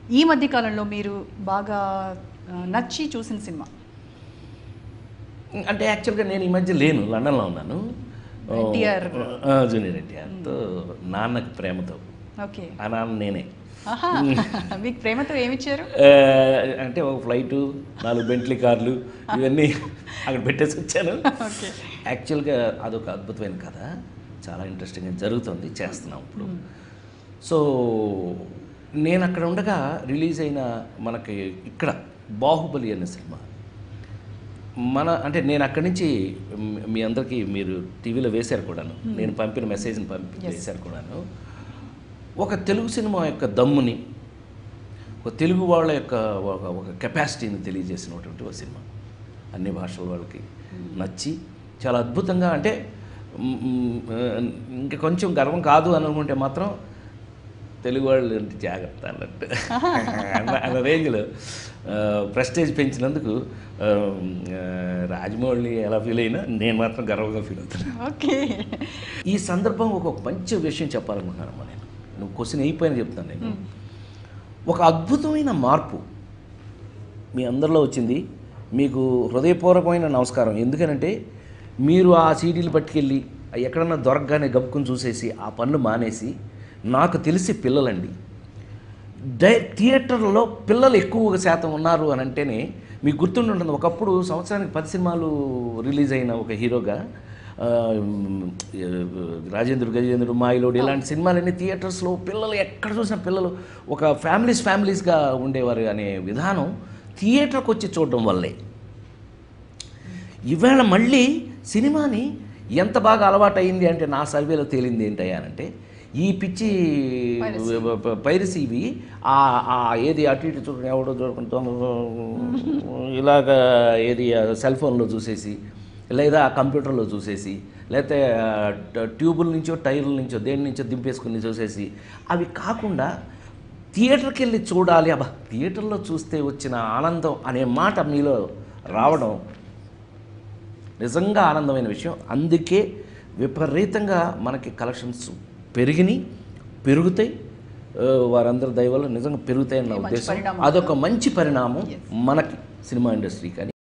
ఈ మధ్య కాలంలో మీరు బాగా ఆ, నచ్చి చూసిన సినిమా అంటే యాక్చువల్గా నేను ఈ మధ్య లేను లండన్లో ఉన్నాను NTR. ఆ, జూనియర్ ఎన్టీఆర్తో నాన్నకి ప్రేమతో ఓకే ఆ నాన్న నేనే ఆహా మీకు ప్రేమతో ఏమిచ్చారు ఆ, అంటే ఒక ఫ్లైటు నాలుగు బెంట్లీ కార్లు ఇవన్నీ అక్కడ పెట్టేసి వచ్చాను ఓకే యాక్చువల్గా అదొక అద్భుతమైన కథ చాలా ఇంట్రెస్టింగ్గా జరుగుతుంది చేస్తున్నాం ఇప్పుడు సో నేను అక్కడ ఉండగా రిలీజ్ అయిన మనకి ఇక్కడ బాహుబలి అనే సినిమా మన అంటే నేను అక్కడి నుంచి మ్, మీ అందరికీ మీరు టీవీలో వేశారు కూడాను నేను పంపిన మెసేజ్ని పంపి వేశారు కూడాను ఒక తెలుగు సినిమా యొక్క దమ్ముని ఒక తెలుగు వాళ్ళ యొక్క ఒక ఒక కెపాసిటీని తెలియజేసినటువంటి ఒక సినిమా అన్ని భాషల వాళ్ళకి నచ్చి చాలా అద్భుతంగా అంటే మ్, మ్, ఇంకా కొంచెం గర్వం కాదు అని అనుకుంటే మాత్రం తెలుగు వాళ్ళు అంటే జాగ్రత్త అన్నట్టు అన్న- అన్న రేంజ్లో ప్రెస్టేజ్ పెంచినందుకు ఆ, ఆ, రాజమౌళి ఎలా ఫీల్ అయినా నేను మాత్రం గర్వంగా ఫీల్ అవుతాను ఓకే ఈ సందర్భం ఒక మంచి విషయం చెప్పాలనుకుంటున్నానమ్మా నేను నువ్వు క్వశ్చన్ అయిపోయిన చెప్తాను నేను ఒక అద్భుతమైన మార్పు మీ అందరిలో వచ్చింది మీకు హృదయపూర్వకమైన నమస్కారం ఎందుకనంటే మీరు ఆ సీడీలు పట్టుకెళ్ళి అవి ఎక్కడన్నా దొరకగానే గబుక్కుని చూసేసి ఆ పనులు మానేసి నాకు తెలిసి పిల్లలండి డై థియేటర్లో పిల్లలు ఎక్కువ శాతం ఉన్నారు అని అంటేనే మీకు గుర్తుండి ఉంటుంది ఒకప్పుడు సంవత్సరానికి పది సినిమాలు రిలీజ్ అయిన ఒక హీరోగా ఆ, రాజేంద్రుడు గజేంద్రుడు మాయిలోడు ఇలాంటి సినిమాలన్నీ థియేటర్స్లో పిల్లలు ఎక్కడ చూసినా పిల్లలు ఒక ఫ్యామిలీస్ ఫ్యామిలీస్గా ఉండేవారు అనే విధానం థియేటర్కి వచ్చి చూడడం వల్లే ఇవాళ మళ్ళీ సినిమాని ఎంత బాగా అలవాటు అయింది అంటే నా సర్వేలో తేలింది ఏంటయ్యానంటే ఈ పిచ్చి పైరసీ ఇవి ఆ ఆ ఏది అటు ఇటు చూడడం ఎవడో చూడకుండా ఇలాగ ఏది సెల్ ఫోన్లో చూసేసి లేదా కంప్యూటర్లో చూసేసి లేకపోతే ఆ, ట- ట్యూబుల నుంచో టైర్ల నుంచో దేని నుంచో దింపేసుకుని చూసేసి అవి కాకుండా థియేటర్కి వెళ్ళి చూడాలి అబ్బా థియేటర్లో చూస్తే వచ్చిన ఆనందం అనే మాట మీలో రావడం నిజంగా ఆనందమైన విషయం అందుకే విపరీతంగా మనకి కలెక్షన్స్ పెరిగినాయి పెరుగుతాయి ఆ, వారందరి దయ వల్ల నిజంగా పెరుగుతాయన్న మంచి ఉద్దేశం పరిణామం. అదొక మంచి పరిణామం మనకి సినిమా ఇండస్ట్రీకి అని